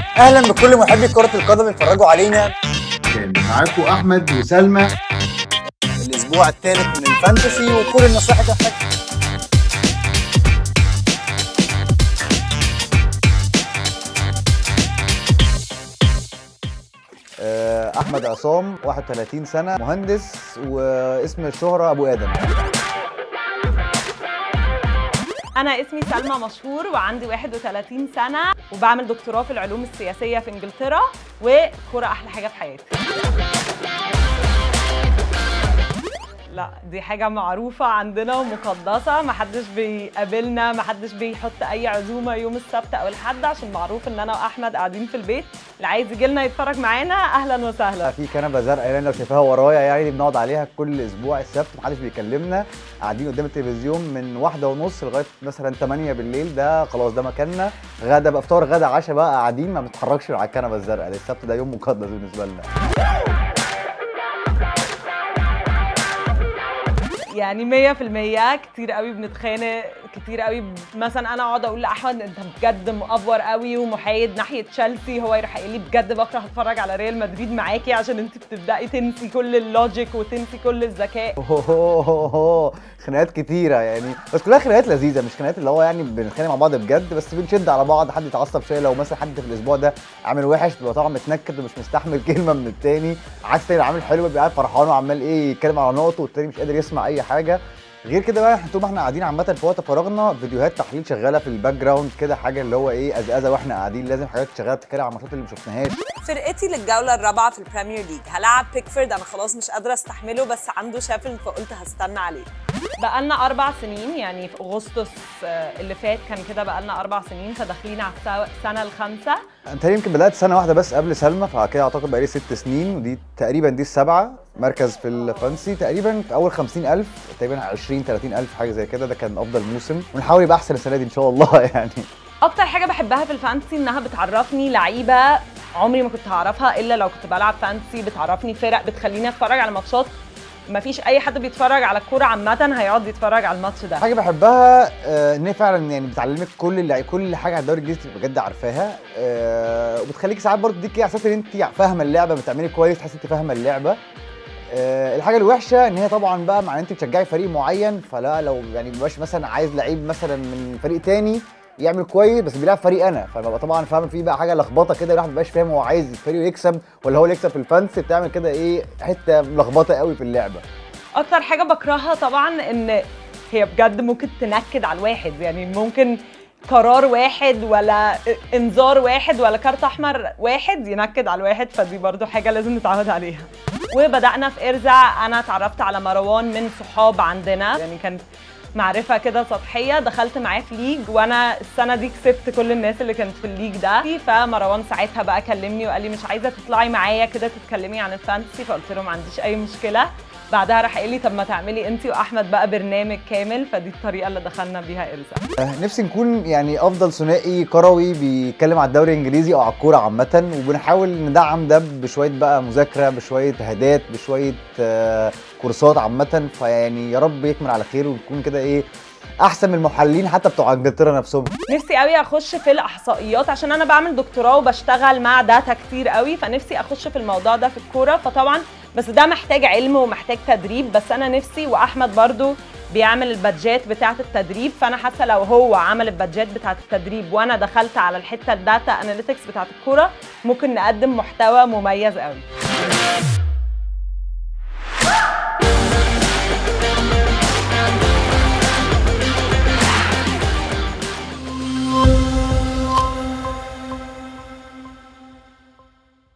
اهلا بكل محبي كره القدم اتفرجوا علينا كان معاكم احمد وسلمى الاسبوع الثالث من الفانتسي وكل النصائح اللي تحتاج آه، احمد عصام 31 سنه مهندس واسم الشهره ابو ادم أنا اسمي سلمى مشهور وعندي 31 سنة وبعمل دكتوراه في العلوم السياسية في إنجلترا وكرة أحلى حاجة في حياتي. لا دي حاجة معروفة عندنا ومقدسة محدش بيقابلنا محدش بيحط أي عزومة يوم السبت أو الحد عشان معروف إن أنا وأحمد قاعدين في البيت اللي عايز يجي لنا يتفرج معانا أهلا وسهلا في كنبه زرقاء يعني لو شايفاها ورايا يعني دي بنقعد عليها كل اسبوع السبت محدش بيكلمنا قاعدين قدام التلفزيون من واحدة ونص لغايه مثلا 8 بالليل ده خلاص ده مكاننا غدا بقى فطار غدا عشاء بقى قاعدين ما بنتحركش على الكنبه الزرقاء ده السبت ده يوم مقدس بالنسبه لنا يعني 100% كتير قوي بنتخانق كتير قوي ب- مثلا انا اقعد اقول لاحمد انت بجد مأفور قوي ومحايد ناحيه تشيلسي هو يروح قايل لي بجد بكره اتفرج على ريال مدريد معاكي عشان انت بتبداي تنسي كل اللوجيك وتنسي كل الذكاء أوه، خناقات كتيرة يعني بس كلها خناقات لذيذة مش خناقات اللي هو يعني بنتخانق مع بعض بجد بس بنشد على بعض حد يتعصب شوية لو مثلا حد في الأسبوع ده عامل وحش بيبقى طبعا متنكد ومش مستحمل كلمة من التاني عكس تاني عامل حلو بيبقى قاعد فرحان وعمال إيه يتكلم على نقطه والتاني مش قادر يسمع أي حاجة غير كده بقى احنا طول ما احنا قاعدين عامة في وقت فراغنا فيديوهات تحليل شغالة في الباك جراوند كده حاجة اللي هو ايه أزازة واحنا قاعدين لازم حاجات شغالة بتتكلم عن الماتشات اللي ما شفناهاش فرقتي للجولة الرابعة في البريمير ليج هلعب بيكفورد أنا خلاص مش قادرة استحمله بس عنده شافل فقلت هستنى عليه بقالنا اربع سنين يعني في اغسطس آه، اللي فات كان كده بقالنا اربع سنين فداخلين على السا- السنه الخامسه انت يمكن بدات سنه واحده بس قبل سلمى فكده اعتقد بقالي ست سنين ودي تقريبا دي السابعه مركز في الفانسي تقريبا في اول 50000 تقريبا 20 30000 حاجه زي كده ده كان افضل موسم ونحاول يبقى احسن السنه دي ان شاء الله يعني اكتر حاجه بحبها في الفانتسي انها بتعرفني لعيبه عمري ما كنت هعرفها الا لو كنت بلعب فانتسي بتعرفني فرق بتخليني اتفرج على ماتشات ما فيش اي حد بيتفرج على الكوره عامه هيقعد يتفرج على الماتش ده حاجه بحبها آه، ان هي فعلا يعني بتعلمك كل اللي كل حاجه على الدوري الانجليزي تبقى بجد عارفاها آه، وبتخليك ساعات برضه تديك احساس ان انت فاهمه اللعبه بتعملي كويس تحس انت فاهمه اللعبه آه، الحاجه الوحشه ان هي طبعا بقى مع ان انت بتشجعي فريق معين فلا لو يعني مبقاش مثلا عايز لعيب مثلا من فريق تاني يعمل كويس بس بيلعب فريق انا فببقى طبعا فاهم في بقى حاجه لخبطه كده الواحد مبقاش فاهم هو عايز الفريق يكسب ولا هو اللي يكسب في الفانس بتعمل كده ايه حته ملخبطه قوي في اللعبه اكتر حاجه بكرهها طبعا ان هي بجد ممكن تنكد على الواحد يعني ممكن قرار واحد ولا انذار واحد ولا كارت احمر واحد ينكد على الواحد فدي برضو حاجه لازم نتعود عليها وبدانا في ارزع انا اتعرفت على مروان من صحاب عندنا يعني كانت معرفه كده سطحيه دخلت معاه في ليج وانا السنه دي كسبت كل الناس اللي كانت في الليج ده فمروان ساعتها بقى كلمني وقال لي مش عايزه تطلعي معايا كده تتكلمي عن الفانتسي فقلت له ما عنديش اي مشكله بعدها راح قال لي طب ما تعملي انت واحمد بقى برنامج كامل فدي الطريقه اللي دخلنا بيها ارزا آه، نفسي نكون يعني افضل ثنائي كروي بيتكلم على الدوري الانجليزي او على الكوره عامه وبنحاول ندعم ده بشويه بقى مذاكره بشويه هدات بشويه آه، كورسات عامه فيعني يا رب يكمل على خير ونكون كده ايه احسن من المحللين حتى بتوع انجلترا نفسهم نفسي قوي اخش في الاحصائيات عشان انا بعمل دكتوراه وبشتغل مع داتا كتير قوي فنفسي اخش في الموضوع ده في الكوره فطبعا بس ده محتاج علم ومحتاج تدريب بس انا نفسي واحمد برضو بيعمل البادجات بتاعه التدريب فانا حاسه لو هو عمل البادجات بتاعه التدريب وانا دخلت على الحته الداتا اناليتكس بتاعه الكوره ممكن نقدم محتوى مميز قوي